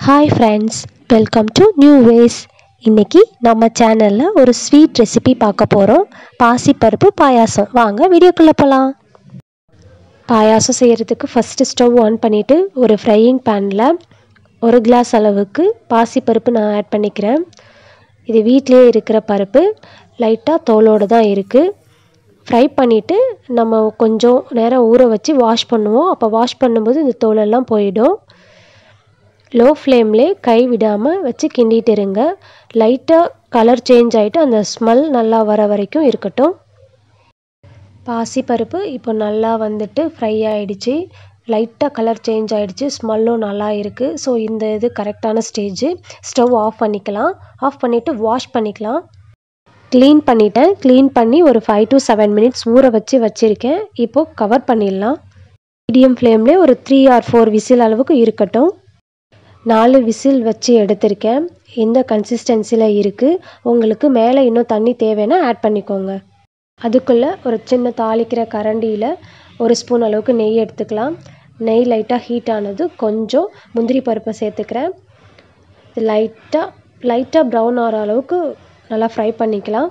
hi friends welcome to new ways இன்னைக்கு நம்ம சேனலில் ஒரு ஸ்வீட் ரெசிபி பார்க்க போகிறோம் பாசிப்பருப்பு பாயாசம் வாங்க வீடியோக்குள்ளே போகலாம் பாயாசம் செய்கிறதுக்கு ஃபஸ்ட்டு ஸ்டவ் ஆன் பண்ணிவிட்டு ஒரு ஃப்ரையிங் பேனில் ஒரு கிளாஸ் அளவுக்கு பாசிப்பருப்பு நான் ஆட் பண்ணிக்கிறேன் இது வீட்டிலே இருக்கிற பருப்பு லைட்டாக தோலோடு தான் இருக்குது ஃப்ரை பண்ணிவிட்டு நம்ம கொஞ்சம் நேரம் ஊற வச்சு வாஷ் பண்ணுவோம் அப்போ வாஷ் பண்ணும்போது இந்த தோலெல்லாம் போயிடும் லோ ஃப்ளேம்லே கை விடாமல் வச்சு கிண்டிட்டு இருங்க லைட்டாக கலர் சேஞ்ச் ஆகிட்டு அந்த ஸ்மெல் நல்லா வர வரைக்கும் இருக்கட்டும் பாசிப்பருப்பு இப்போ நல்லா வந்துட்டு ஃப்ரை ஆகிடுச்சு லைட்டாக கலர் சேஞ்ச் ஆகிடுச்சு ஸ்மெல்லும் நல்லா இருக்குது ஸோ இந்த இது கரெக்டான ஸ்டேஜு ஸ்டவ் ஆஃப் பண்ணிக்கலாம் ஆஃப் பண்ணிவிட்டு வாஷ் பண்ணிக்கலாம் க்ளீன் பண்ணிட்டேன் க்ளீன் பண்ணி ஒரு ஃபைவ் டு செவன் மினிட்ஸ் ஊற வச்சு வச்சுருக்கேன் இப்போது கவர் பண்ணிடலாம் மீடியம் ஃப்ளேம்லேயே ஒரு த்ரீ ஆர் ஃபோர் விசில் அளவுக்கு இருக்கட்டும் நாலு விசில் வச்சு எடுத்திருக்கேன் எந்த கன்சிஸ்டன்சியில் இருக்குது உங்களுக்கு மேலே இன்னும் தண்ணி தேவைன்னா ஆட் பண்ணிக்கோங்க அதுக்குள்ளே ஒரு சின்ன தாளிக்கிற கரண்டியில் ஒரு ஸ்பூன் அளவுக்கு நெய் எடுத்துக்கலாம் நெய் லைட்டாக ஹீட் ஆனது கொஞ்சம் முந்திரி பருப்பை சேர்த்துக்கிறேன் இது லைட்டாக லைட்டாக ப்ரௌன் ஆகிற அளவுக்கு நல்லா ஃப்ரை பண்ணிக்கலாம்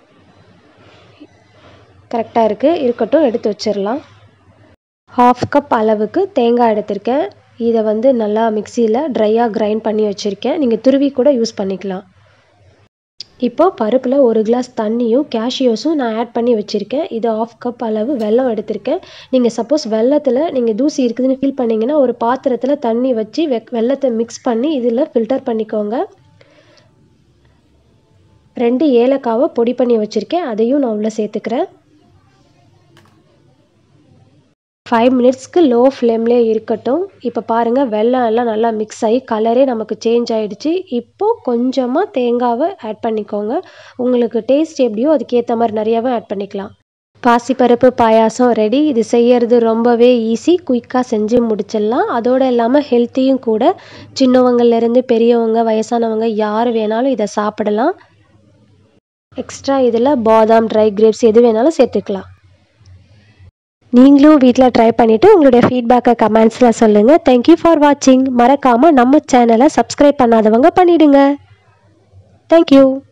கரெக்டாக இருக்குது இருக்கட்டும் எடுத்து வச்சிடலாம் ஹாஃப் கப் அளவுக்கு தேங்காய் எடுத்திருக்கேன் இதை வந்து நல்லா மிக்சியில் ட்ரையாக கிரைண்ட் பண்ணி வச்சுருக்கேன் நீங்கள் துருவி கூட யூஸ் பண்ணிக்கலாம் இப்போது பருப்பில் ஒரு கிளாஸ் தண்ணியும் கேஷியோஸும் நான் ஆட் பண்ணி வச்சுருக்கேன் இது ஆஃப் கப் அளவு வெல்லம் எடுத்திருக்கேன் நீங்கள் சப்போஸ் வெள்ளத்தில் நீங்கள் தூசி இருக்குதுன்னு ஃபீல் பண்ணிங்கன்னா ஒரு பாத்திரத்தில் தண்ணி வச்சு வெ வெள்ளத்தை மிக்ஸ் பண்ணி இதில் ஃபில்டர் பண்ணிக்கோங்க ரெண்டு ஏலக்காவை பொடி பண்ணி வச்சுருக்கேன் அதையும் நான் உள்ளே சேர்த்துக்கிறேன் ஃபைவ் மினிட்ஸ்க்கு லோ ஃப்ளேம்லேயே இருக்கட்டும் இப்போ பாருங்கள் வெள்ளம் எல்லாம் நல்லா மிக்ஸ் ஆகி கலரே நமக்கு சேஞ்ச் ஆகிடுச்சு இப்போது கொஞ்சமாக தேங்காவை ஆட் பண்ணிக்கோங்க உங்களுக்கு டேஸ்ட் எப்படியோ அதுக்கேற்ற மாதிரி நிறையாவே ஆட் பண்ணிக்கலாம் பாசிப்பருப்பு பாயாசம் ரெடி இது செய்யறது ரொம்பவே ஈஸி குயிக்காக செஞ்சு முடிச்சிடலாம் அதோடு இல்லாமல் ஹெல்த்தியும் கூட சின்னவங்கலேருந்து பெரியவங்க வயசானவங்க யார் வேணாலும் இதை சாப்பிடலாம் எக்ஸ்ட்ரா இதில் பாதாம் ட்ரை கிரேப்ஸ் எது வேணாலும் சேர்த்துக்கலாம் நீங்களும் வீட்டில் ட்ரை பண்ணிவிட்டு உங்களுடைய ஃபீட்பேக்கை கமெண்ட்ஸில் சொல்லுங்கள் தேங்க்யூ ஃபார் வாட்சிங் மறக்காமல் நம்ம சேனலை சப்ஸ்கிரைப் பண்ணாதவங்க பண்ணிவிடுங்க தேங்க்யூ